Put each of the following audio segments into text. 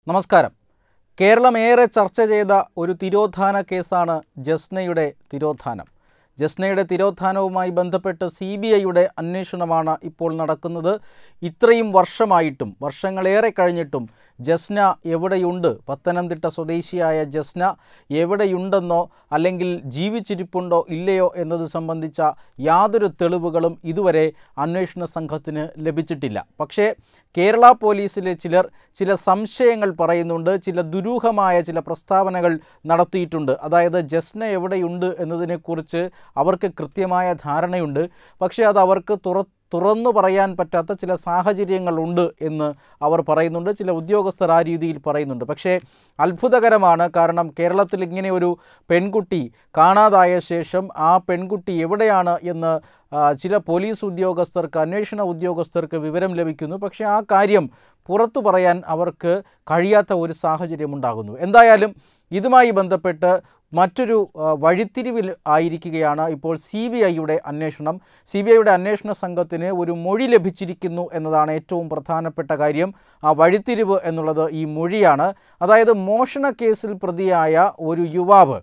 നമസ്കാരം കേരളം ഏറെ ചർച്ച ചെയ്ത ഒരു തിരോധാന കേസാണ് ജസ്നയുടെ തിരോധാനം ജസ്നയുടെ തിരോധാനവുമായി ബന്ധപ്പെട്ട് സി ബി ഐയുടെ അന്വേഷണമാണ് ഇപ്പോൾ നടക്കുന്നത് ഇത്രയും വർഷമായിട്ടും വർഷങ്ങളേറെ കഴിഞ്ഞിട്ടും ജസ്ന എവിടെയുണ്ട് പത്തനംതിട്ട സ്വദേശിയായ ജസ്ന എവിടെയുണ്ടെന്നോ അല്ലെങ്കിൽ ജീവിച്ചിരിപ്പുണ്ടോ ഇല്ലയോ എന്നത് സംബന്ധിച്ച യാതൊരു തെളിവുകളും ഇതുവരെ അന്വേഷണ സംഘത്തിന് ലഭിച്ചിട്ടില്ല പക്ഷേ കേരള പോലീസിലെ ചിലർ ചില സംശയങ്ങൾ പറയുന്നുണ്ട് ചില ദുരൂഹമായ ചില പ്രസ്താവനകൾ നടത്തിയിട്ടുണ്ട് അതായത് ജസ്ന എവിടെയുണ്ട് എന്നതിനെക്കുറിച്ച് അവർക്ക് കൃത്യമായ ധാരണയുണ്ട് പക്ഷേ അത് അവർക്ക് തുറ തുറന്നു പറയാൻ പറ്റാത്ത ചില സാഹചര്യങ്ങളുണ്ട് എന്ന് അവർ പറയുന്നുണ്ട് ചില ഉദ്യോഗസ്ഥർ ആ രീതിയിൽ പറയുന്നുണ്ട് പക്ഷേ അത്ഭുതകരമാണ് കാരണം കേരളത്തിൽ ഇങ്ങനെ ഒരു പെൺകുട്ടി കാണാതായ ശേഷം ആ പെൺകുട്ടി എവിടെയാണ് എന്ന് ആ, ചില പോലീസ് ഉദ്യോഗസ്ഥർക്ക് അന്വേഷണ ഉദ്യോഗസ്ഥർക്ക് വിവരം ലഭിക്കുന്നു പക്ഷേ ആ കാര്യം പുറത്തു പറയാൻ അവർക്ക് കഴിയാത്ത ഒരു സാഹചര്യം ഉണ്ടാകുന്നു എന്തായാലും ഇതുമായി ബന്ധപ്പെട്ട് മറ്റൊരു ആ, വഴിത്തിരിവിൽ ആയിരിക്കുകയാണ് ഇപ്പോൾ സി ബി ഐയുടെ അന്വേഷണം സി ബി ഐയുടെ അന്വേഷണ സംഘത്തിന് ഒരു മൊഴി ലഭിച്ചിരിക്കുന്നു എന്നതാണ് ഏറ്റവും പ്രധാനപ്പെട്ട കാര്യം ആ വഴിത്തിരിവ് എന്നുള്ളത് ഈ മൊഴിയാണ് അതായത് മോഷണ കേസിൽ പ്രതിയായ ഒരു യുവാവ്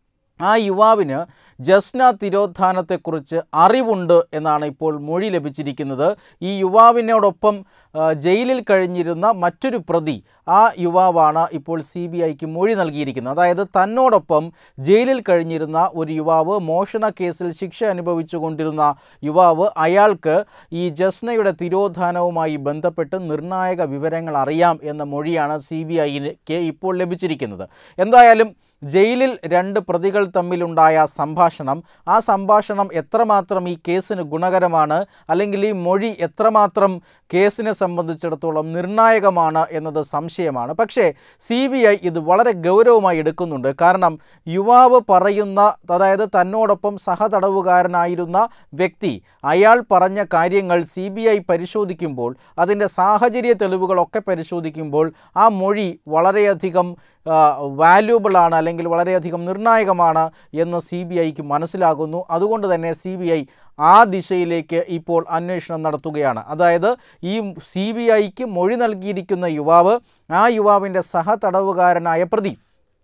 ആ യുവാവിന് ജസ്ന തിരോധാനത്തെക്കുറിച്ച് അറിവുണ്ട് എന്നാണ് ഇപ്പോൾ മൊഴി ലഭിച്ചിരിക്കുന്നത് ഈ യുവാവിനോടൊപ്പം ആ, ജയിലിൽ കഴിഞ്ഞിരുന്ന മറ്റൊരു പ്രതി ആ യുവാവാണ് ഇപ്പോൾ സി ബി ഐക്ക് മൊഴി നൽകിയിരിക്കുന്നത് അതായത് തന്നോടൊപ്പം ജയിലിൽ കഴിഞ്ഞിരുന്ന ഒരു യുവാവ് മോഷണ കേസിൽ ശിക്ഷ അനുഭവിച്ചു കൊണ്ടിരുന്ന യുവാവ് അയാൾക്ക് ഈ ജസ്നയുടെ തിരോധാനവുമായി ബന്ധപ്പെട്ട് നിർണായക വിവരങ്ങൾ അറിയാം എന്ന മൊഴിയാണ് സി ബി ഐക്ക് ഇപ്പോൾ ലഭിച്ചിരിക്കുന്നത് എന്തായാലും ജയിലിൽ രണ്ട് പ്രതികൾ തമ്മിലുണ്ടായ സംഭാഷണം ആ സംഭാഷണം എത്രമാത്രം ഈ കേസിന് ഗുണകരമാണ് അല്ലെങ്കിൽ ഈ മൊഴി എത്രമാത്രം കേസിനെ സംബന്ധിച്ചിടത്തോളം നിർണായകമാണ് എന്നത് സംശയമാണ് പക്ഷേ സി ബി ഐ ഇത് വളരെ ഗൗരവമായി എടുക്കുന്നുണ്ട് കാരണം യുവാവ് പറയുന്ന അതായത് തന്നോടൊപ്പം സഹതടവുകാരനായിരുന്ന വ്യക്തി അയാൾ പറഞ്ഞ കാര്യങ്ങൾ സി ബി ഐ പരിശോധിക്കുമ്പോൾ അതിൻ്റെ സാഹചര്യ തെളിവുകളൊക്കെ പരിശോധിക്കുമ്പോൾ ആ മൊഴി വളരെയധികം വാല്യൂബിൾ ആണ് അല്ലെങ്കിൽ വളരെയധികം നിർണായകമാണ് എന്ന് സി ബി ഐക്ക് മനസ്സിലാകുന്നു അതുകൊണ്ട് തന്നെ സി ബി ഐ ആ ദിശയിലേക്ക് ഇപ്പോൾ അന്വേഷണം നടത്തുകയാണ് അതായത് ഈ സി ബി ഐക്ക് മൊഴി നൽകിയിരിക്കുന്ന യുവാവ് ആ യുവാവിൻ്റെ സഹതടവുകാരനായ പ്രതി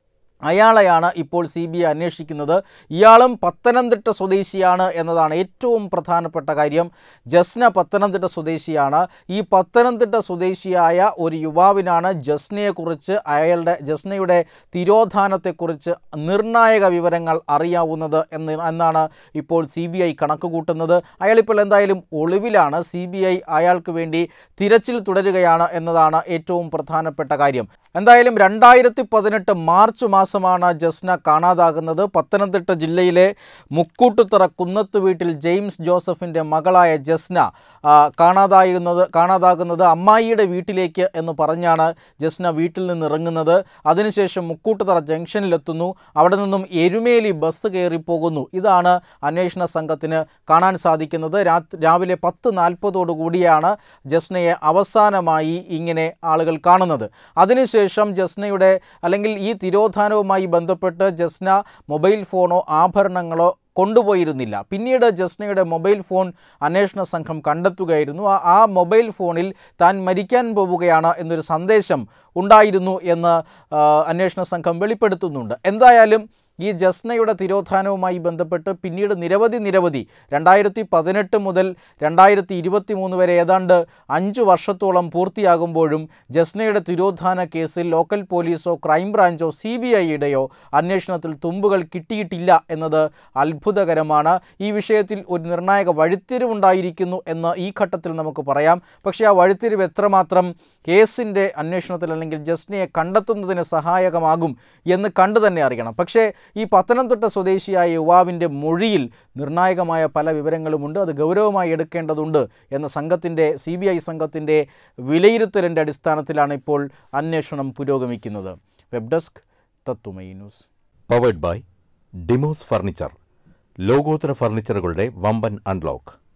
അയാളെയാണ് ഇപ്പോൾ സി ബി ഐ അന്വേഷിക്കുന്നത് ഇയാളും പത്തനംതിട്ട സ്വദേശിയാണ് എന്നതാണ് ഏറ്റവും പ്രധാനപ്പെട്ട കാര്യം ജസ്ന പത്തനംതിട്ട സ്വദേശിയാണ് ഈ പത്തനംതിട്ട സ്വദേശിയായ ഒരു യുവാവിനാണ് ജസ്നയെക്കുറിച്ച് അയാളുടെ ജസ്നയുടെ തിരോധാനത്തെക്കുറിച്ച് നിർണായക വിവരങ്ങൾ അറിയാവുന്നത് എന്ന് എന്നാണ് ഇപ്പോൾ സി ബി ഐ കണക്ക് കൂട്ടുന്നത് അയാളിപ്പോൾ എന്തായാലും ഒളിവിലാണ് സി ബി ഐ അയാൾക്ക് വേണ്ടി തിരച്ചിൽ തുടരുകയാണ് എന്നതാണ് ഏറ്റവും പ്രധാനപ്പെട്ട കാര്യം എന്തായാലും രണ്ടായിരത്തി പതിനെട്ട് മാർച്ച് മാസമാണ് ജസ്ന കാണാതാകുന്നത് പത്തനംതിട്ട ജില്ലയിലെ മുക്കൂട്ടുത്തറ കുന്നത്ത് വീട്ടിൽ ജെയിംസ് ജോസഫിൻ്റെ മകളായ ജസ്ന ആ, കാണാതാകുന്നത് കാണാതാകുന്നത് അമ്മായിയുടെ വീട്ടിലേക്ക് എന്ന് പറഞ്ഞാണ് ജസ്ന വീട്ടിൽ നിന്ന് ഇറങ്ങുന്നത് അതിനുശേഷം മുക്കൂട്ടുത്തറ ജംഗ്ഷനിലെത്തുന്നു അവിടെ നിന്നും എരുമേലി ബസ് കയറി പോകുന്നു ഇതാണ് അന്വേഷണ സംഘത്തിന് കാണാൻ സാധിക്കുന്നത് രാത്രി രാവിലെ പത്ത് നാൽപ്പതോടു കൂടിയാണ് ജസ്നയെ അവസാനമായി ഇങ്ങനെ ആളുകൾ കാണുന്നത് അതിനുശേഷം ജസ്നയുടെ അല്ലെങ്കിൽ ഈ തിരോധാനവുമായി ബന്ധപ്പെട്ട് ജസ്ന മൊബൈൽ ഫോണോ ആഭരണങ്ങളോ കൊണ്ടുപോയിരുന്നില്ല പിന്നീട് ജസ്നയുടെ മൊബൈൽ ഫോൺ അന്വേഷണ സംഘം കണ്ടെത്തുകയായിരുന്നു ആ- ആ മൊബൈൽ ഫോണിൽ താൻ മരിക്കാൻ പോവുകയാണ് എന്നൊരു സന്ദേശം ഉണ്ടായിരുന്നു എന്ന് ആ, അന്വേഷണ സംഘം വെളിപ്പെടുത്തുന്നുണ്ട് എന്തായാലും ഈ ജസ്നയുടെ തിരോധാനവുമായി ബന്ധപ്പെട്ട് പിന്നീട് നിരവധി നിരവധി രണ്ടായിരത്തി പതിനെട്ട് മുതൽ രണ്ടായിരത്തി ഇരുപത്തി മൂന്ന് വരെ ഏതാണ്ട് അഞ്ച് വർഷത്തോളം പൂർത്തിയാകുമ്പോഴും ജസ്നയുടെ തിരോധാന കേസിൽ ലോക്കൽ പോലീസോ ക്രൈംബ്രാഞ്ചോ സി ബി ഐയുടെയോ അന്വേഷണത്തിൽ തുമ്പുകൾ കിട്ടിയിട്ടില്ല എന്നത് അത്ഭുതകരമാണ് ഈ വിഷയത്തിൽ ഒരു നിർണായക വഴിത്തിരിവുണ്ടായിരിക്കുന്നു എന്ന് ഈ ഘട്ടത്തിൽ നമുക്ക് പറയാം പക്ഷേ ആ വഴിത്തിരിവ് എത്രമാത്രം കേസിൻ്റെ അന്വേഷണത്തിൽ അല്ലെങ്കിൽ ജസ്നയെ കണ്ടെത്തുന്നതിന് സഹായകമാകും എന്ന് കണ്ടു തന്നെ അറിയണം പക്ഷേ ഈ പത്തനംതിട്ട സ്വദേശിയായ യുവാവിൻ്റെ മൊഴിയിൽ നിർണായകമായ പല വിവരങ്ങളുമുണ്ട് അത് ഗൗരവമായി എടുക്കേണ്ടതുണ്ട് എന്ന സംഘത്തിൻ്റെ സി ബി ഐ സംഘത്തിൻ്റെ വിലയിരുത്തലിൻ്റെ അടിസ്ഥാനത്തിലാണ് ഇപ്പോൾ അന്വേഷണം പുരോഗമിക്കുന്നത് വെബ് ഡെസ്ക് തത്തുമൈ ന്യൂസ് പവേഡ് ബൈ ഡിമോസ് ഫർണിച്ചർ ലോകോത്തര ഫർണിച്ചറുകളുടെ വമ്പൻ അൺലോക്ക്